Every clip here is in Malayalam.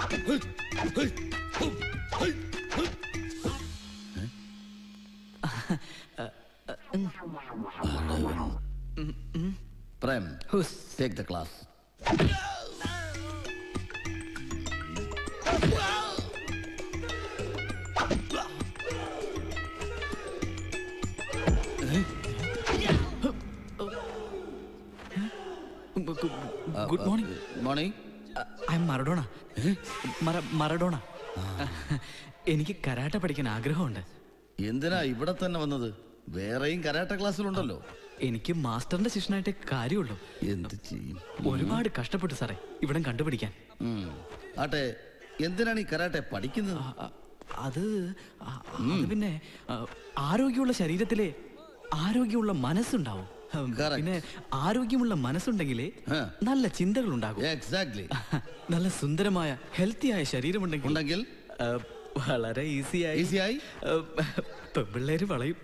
പ്രേം ഹുസ് take the class good morning morning I am Maradona മറ മറഡോണ എനിക്ക് കരാട്ട പഠിക്കാൻ ആഗ്രഹമുണ്ട് എന്തിനാ ഇവിടെ തന്നെ വന്നത് വേറെയും കരാട്ട ക്ലാസ്സിലുണ്ടല്ലോ എനിക്ക് മാസ്റ്ററിന്റെ ശിഷ്യനായിട്ടേ കാര്യമുള്ളൂ എന്ത് ചെയ്യും ഒരുപാട് കഷ്ടപ്പെട്ടു സാറേ ഇവിടം കണ്ടുപിടിക്കാൻ ഉം. ആട്ടെ എന്തിനാണ് ഈ കരാട്ടെ പഠിക്കുന്നത് ആ, ആ, അത് ആ, അത് പിന്നെ ആ, ആരോഗ്യമുള്ള ശരീരത്തിലെ ആരോഗ്യമുള്ള മനസ്സുണ്ടാവും ഉം, Correct. പിന്നെ ആരോഗ്യമുള്ള മനസ്സുണ്ടെങ്കിലേ ആ. നല്ല ചിന്തകൾ ഉണ്ടാകും എക്സാക്ട്ലി നല്ല സുന്ദരമായ ഹെൽത്തിയായ ശരീരമുണ്ടെങ്കിൽ ഉണ്ടെങ്കിൽ ആ, വളരെ ഈസിയായി ഈസിയായി പെമ്പിള്ളേര് വളയും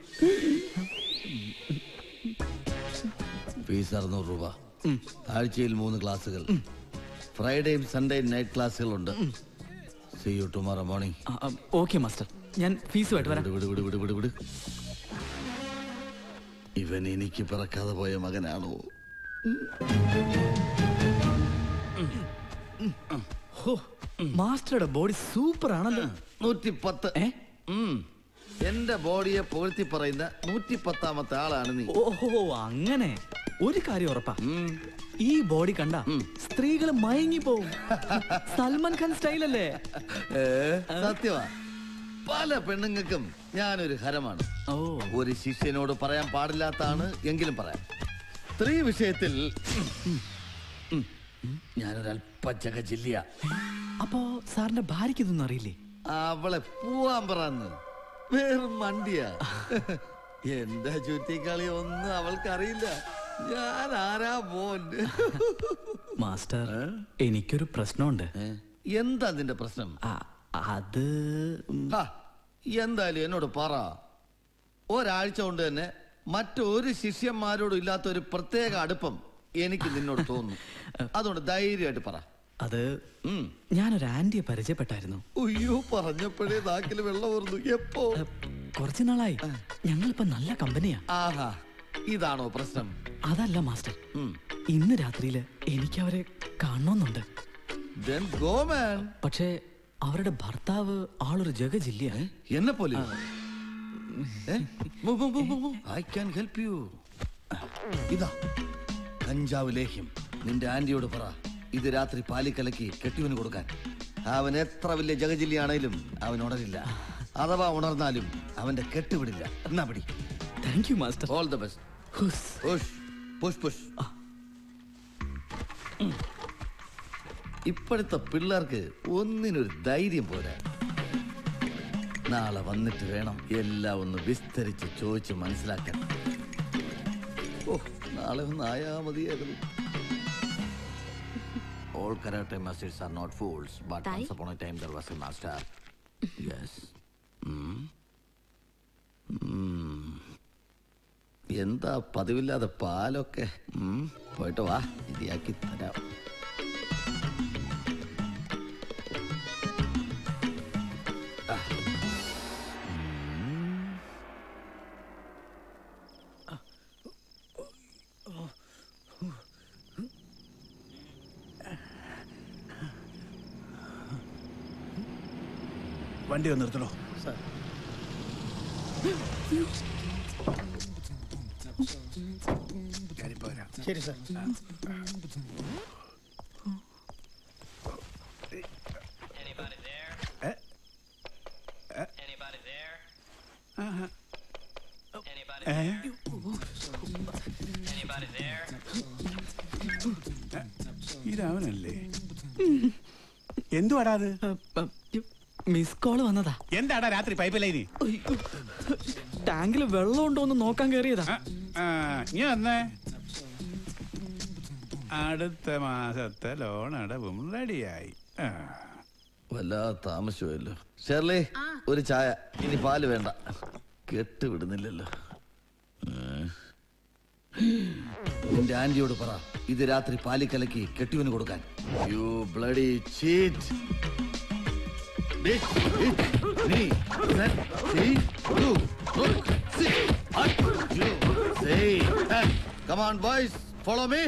ഫീസ് അറുന്നൂറ് രൂപ ആഴ്ചയിൽ മൂന്ന് ക്ലാസ്സുകൾ ഫ്രൈഡേയും സൺഡേയും നൈറ്റ് ക്ലാസ്സുകളുണ്ട് see you tomorrow morning okay master ഞാൻ ഫീസുമായിട്ട് വരാം വിട് വിട് വിട് വിട് വിട് ഇവൻ എനിക്ക് പിറക്കാതെ പോയ മകനാണോ ഹോ, മാസ്റ്ററുടെ ബോഡി സൂപ്പർ ആണല്ലോ നൂറ്റി പത്ത് ഏ? ഉം. എന്റെ ബോഡിയെ പുകഴ്ത്തി പറയുന്ന നൂറ്റി പത്താമത്തെ ആളാണ് നീ ഓഹോ അങ്ങനെ ഒരു കാര്യം ഉറപ്പാ ഉം. ഈ ബോഡി കണ്ട സ്ത്രീകൾ മയങ്ങി പോവും സൽമാൻ ഖാൻ സ്റ്റൈലല്ലേ ഏ, സത്യമാ പല പെണ്ണുങ്ങൾക്കും ഞാനൊരു ഹരമാണ് ഓ ഒരു ശിഷ്യനോട് പറയാൻ പാടില്ലാത്താണ് എങ്കിലും പറയാം സ്ത്രീ വിഷയത്തിൽ ഉം, ഉം, ഞാനൊരല്പ ജഗജില്ലിയ അപ്പോ സാറിന്റെ ഭാര്യയ്ക്ക് ഇതൊന്നും അറിയില്ലേ അവളെ പോവാൻ പറന്ന് വെറും മണ്ടിയാ എന്റെ ചുറ്റിക്കളി ഒന്നും അവൾക്കറിയില്ല ഞാൻ ആരാ മോൻ മാസ്റ്റർ എനിക്കൊരു പ്രശ്നമുണ്ട് ഏ? എന്താ നിന്റെ പ്രശ്നം ആ, അത് ഉം, ഹാ, എന്തായാലും എന്നോട് പറ ഒരാഴ്ച കൊണ്ട് തന്നെ മറ്റൊരു ശിഷ്യന്മാരോടും ഇല്ലാത്ത ഒരു പ്രത്യേക അടുപ്പം എനിക്ക് നിന്നോട് തോന്നുന്നു അതുകൊണ്ട് ധൈര്യമായിട്ട് പറ അത് ഉം. ഞാനൊരു ആന്റിയെ പരിചയപ്പെട്ടായിരുന്നു അയ്യോ പറഞ്ഞപ്പോഴേ നാക്കിൽ വെള്ളം ഓർന്നു എപ്പോ ഏ, കുറച്ചു നാളായി ഞങ്ങളിപ്പോ നല്ല കമ്പനിയാ ആഹാ ഇതാണോ പ്രശ്നം അതല്ല മാസ്റ്റർ ഉം. ഇന്ന് രാത്രിയില് എനിക്ക് അവരെ കാണണമെന്നുണ്ട് Then go, man. പക്ഷേ അവരുടെ ഭർത്താവ് ആളൊരു ജഗജില്ല എന്നെ പോലെ ഐ ക്യാൻ ഹെൽപ്പ് യു ഇതാ കഞ്ചാവ് ലേഹ്യം നിന്റെ ആന്റിയോട് പറ ഇത് രാത്രി പാലിക്കലക്കി കെട്ടിയവന് കൊടുക്കാൻ അവൻ എത്ര വലിയ ജഗജില്ലിയാണേലും അവൻ ഉണരില്ല അഥവാ ഉണർന്നാലും അവന്റെ കെട്ടുവിടില്ല എന്നാ പിടി thank you master all the best ഹുസ്. പുഷ് പുഷ് പുഷ് ഇപ്പോഴത്തെ പിള്ളേർക്ക് ഒന്നിനൊരു ധൈര്യം പോരാ നാളെ വന്നിട്ട് വേണം എല്ലാം ഒന്ന് വിസ്തരിച്ച് ചോദിച്ച് മനസ്സിലാക്കാൻ ഓ നാളെ ഒന്ന് ആയാ മതിയായിരുന്നു All karate masters are not fools, but Tai? once upon a time there was a master. Yes. Mm. Mm. എന്താ പതിവില്ലാതെ പാലൊക്കെ ഉം, പോയിട്ട് വാ ഇരിയാക്കി തരാം ആ. ഉം. വണ്ടി ഒന്ന് നിർത്തണോ ഞാനിപ്പോ വരാം ശരി sir Anybody there? Eh? Eh? Anybody there? ആഹാ. Anybody ഏ? there? Anybody there? ഇതവനല്ലേ എന്തുവാടാ അത് മിസ് കോള് വന്നതാ എന്താടാ രാത്രി പൈപ്പ് ലൈന് ടാങ്കിൽ വെള്ളം ഉണ്ടോ എന്ന് നോക്കാൻ കയറിയതാ നീ വന്നേ അടുത്ത മാസത്തെ ലോൺ അടവും റെഡിയായി ആ. വല്ലാതെ താമസിച്ചുവല്ലോ ഷെർലി ഒരു ചായ ഇനി പാല് വേണ്ട കെട്ട് വിടുന്നില്ലല്ലോ ഏ. നിന്റെ ആന്റിയോട് പറ ഇത് രാത്രി പാലിക്കലക്കി കെട്ടിവന് കൊടുക്കാൻ you bloody cheat Come on, boys, follow me.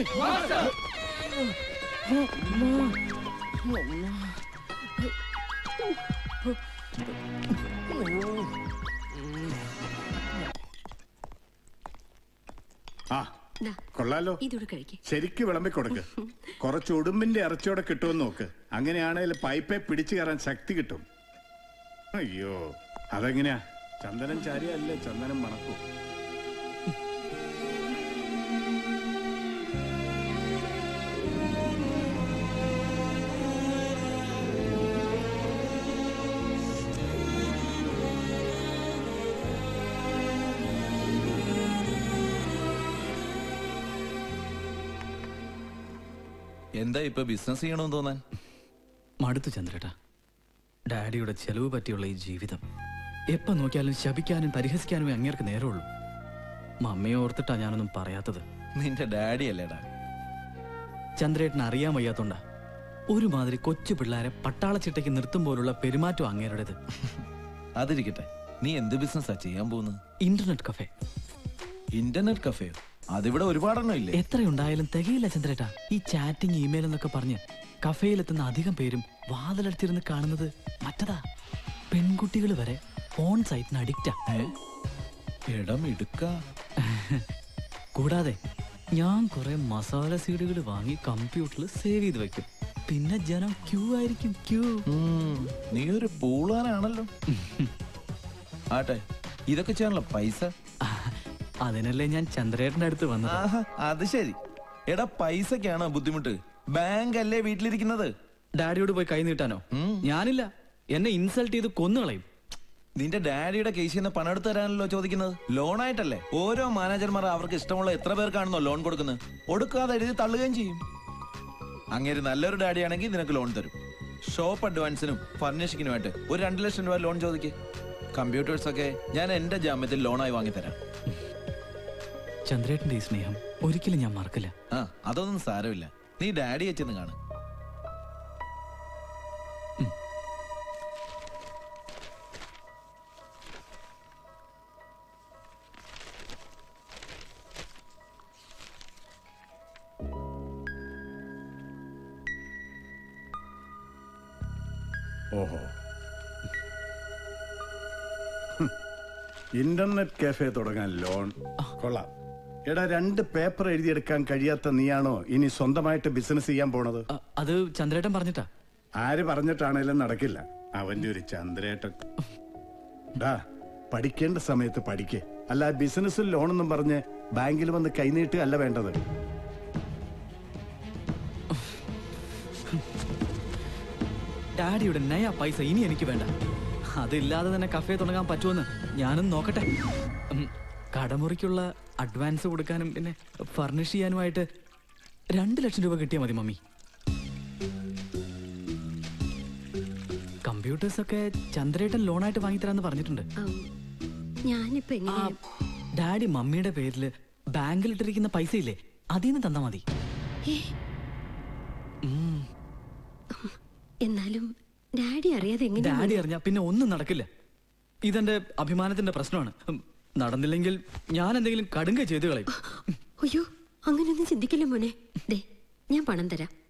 ആ ദാ, കൊള്ളാലോ ഇതൂടെ കഴിക്ക് ശരിക്ക് വിളമ്പി കൊടുക്ക് കുറച്ച് ഉടുമ്പിന്റെ ഇറച്ചിയോടെ കിട്ടുമെന്ന് നോക്ക് അങ്ങനെയാണെങ്കിൽ പൈപ്പെ പിടിച്ചു കയറാൻ ശക്തി കിട്ടും അയ്യോ അതെങ്ങനെയാ ചന്ദനം ചാരിയല്ലേ ചന്ദനം മണക്കൂ എന്താ ഇപ്പൊ ബിസിനസ് ചെയ്യണമെന്ന് തോന്നാൻ മടുത്തു ചന്ദ്രേട്ടാ ഡാഡിയുടെ ചെലവ് പറ്റിയുള്ള ഈ ജീവിതം എപ്പോ നോക്കിയാലും ശപിക്കാനും പരിഹസിക്കാനുമേ അങ്ങേർക്ക് നേരമുള്ളൂ മമ്മിയെ ഓർത്തിട്ടാ ഞാനൊന്നും പറയാത്തത് നിന്റെ ഡാഡി അല്ലേടാ ചന്ദ്രേട്ടന് അറിയാൻ വയ്യാത്തോണ്ടാ ഒരുമാതിരി കൊച്ചു പിള്ളേരെ പട്ടാളച്ചിട്ടയ്ക്ക് നിർത്തും പോലുള്ള പെരുമാറ്റം അങ്ങേരുടേത് അതിരിക്കട്ടെ നീ എന്ത് ബിസിനസ്സാ ചെയ്യാൻ പോകുന്നത് ഇന്റർനെറ്റ് കഫേ ഇന്റർനെറ്റ് കഫേ അതിവിടെ ഒരുപാടെണ്ണം ഇല്ലേ എത്രയുണ്ടായാലും തികയില്ല ചന്ദ്രേട്ടാ ഈ ചാറ്റിംഗ് ഇമെയിൽ എന്നൊക്കെ പറഞ്ഞ് കഫേയിലെത്തുന്ന അധികം പേരും വാതിലടുത്തിരുന്ന് കാണുന്നത് മറ്റതാ പെൺകുട്ടികൾ വരെ ഫോൺ സൈറ്റിന് അഡിക്റ്റാ ഇടം എടുക്ക കൂടാതെ ഞാൻ കുറെ മസാല സീഡുകൾ വാങ്ങി കമ്പ്യൂട്ടറിൽ സേവ് ചെയ്ത് വെക്കും പിന്നെ ജനം ക്യൂ ആയിരിക്കും ക്യൂ നീ ഒരു പൂളാനാണല്ലോ ആട്ടെ ഇതൊക്കെ ചെയ്യാനുള്ള പൈസ അതിനല്ലേ ഞാൻ ചന്ദ്രേട്ടന്റെ അടുത്ത് വന്നത് ആഹാ അത് ശരി എടാ പൈസക്കാണോ ബുദ്ധിമുട്ട് ബാങ്ക് അല്ലേ വീട്ടിലിരിക്കുന്നത് ഡാഡിയോട് പോയി കൈ നീട്ടാനോ ഞാനില്ല എന്നെ ഇൻസൾട്ട് ചെയ്ത് കൊന്നുകളയും നിന്റെ ഡാഡിയുടെ കേസിൽ നിന്ന് പണം എടുത്ത് തരാനല്ലോ ചോദിക്കുന്നത് ലോണായിട്ടല്ലേ ഓരോ മാനേജർമാർ അവർക്ക് ഇഷ്ടമുള്ള എത്ര പേർക്കാണെന്നോ ലോൺ കൊടുക്കുന്നത് ഒടുക്കാതെ എഴുതി തള്ളുകയും ചെയ്യും അങ്ങേര് നല്ലൊരു ഡാഡി ആണെങ്കിൽ നിനക്ക് ലോൺ തരും ഷോപ്പ് അഡ്വാൻസിനും ഫർണിഷിങ്ങിനുമായിട്ട് ഒരു രണ്ട് ലക്ഷം രൂപ ലോൺ ചോദിക്ക് കമ്പ്യൂട്ടേഴ്സ് ഒക്കെ ഞാൻ എന്റെ ജാമ്യത്തിൽ ലോണായി വാങ്ങിത്തരാം ചന്ദ്രേട്ടന്റെ ഈ സ്നേഹം ഒരിക്കലും ഞാൻ മറക്കില്ല ആ അതൊന്നും സാരമില്ല നീ ഡാഡിയെ ചെന്ന് കാണും ഓഹോ ഹും. ഇന്റർനെറ്റ് കാഫേ തുടങ്ങാൻ ലോൺ കൊള്ളാം എടാ രണ്ട് പേപ്പർ എഴുതിയെടുക്കാൻ കഴിയാത്ത നീയാണോ ഇനി സ്വന്തമായിട്ട് ബിസിനസ് ചെയ്യാൻ പോണത് അ- അത് ചന്ദ്രേട്ടൻ പറഞ്ഞിട്ടാ ആര് പറഞ്ഞിട്ടാണേലും നടക്കില്ല അവന്റെ ഒരു ചന്ദ്രേട്ടൻ ഡാ പഠിക്കേണ്ട സമയത്ത് പഠിക്കേ അല്ല ബിസിനസ്സിൽ ലോണെന്നും പറഞ്ഞ് ബാങ്കിൽ വന്ന് കൈനീട്ടുക അല്ല വേണ്ടത് ഡാഡിയുടെ നയ പൈസ ഇനി എനിക്ക് വേണ്ട അതില്ലാതെ തന്നെ കഫേ തുടങ്ങാൻ പറ്റുമെന്ന് ഞാനും നോക്കട്ടെ ഉം, കടമുറിക്കുള്ള അഡ്വാൻസ് കൊടുക്കാനും പിന്നെ ഫർണിഷ് ചെയ്യാനുമായിട്ട് രണ്ട് ലക്ഷം രൂപ കിട്ടിയാൽ മതി മമ്മി കമ്പ്യൂട്ടേഴ്സ് ഒക്കെ ചന്ദ്രേട്ടൻ ലോണായിട്ട് വാങ്ങിത്തരാന്ന് പറഞ്ഞിട്ടുണ്ട് ആം, ഞാനിപ്പോ ആ എങ്ങനെ ഡാഡി മമ്മിയുടെ പേരില് ബാങ്കിലിട്ടിരിക്കുന്ന പൈസ ഇല്ലേ അതിൽ നിന്ന് തന്നാ മതി ഏ? എന്നാലും ഡാഡി അറിയാതെ എങ്ങനെ ഡാഡി അറിഞ്ഞാ പിന്നെ ഒന്നും നടക്കില്ല ഇതെന്റെ അഭിമാനത്തിന്റെ പ്രശ്നമാണ് ഉം, നടന്നില്ലെങ്കിൽ ഞാൻ എന്തെങ്കിലും കടുങ്ക ചെയ്തു കളയും അയ്യോ അങ്ങനെയൊന്നും ചിന്തിക്കില്ല മോനെ ദേ ഞാൻ പണം തരാം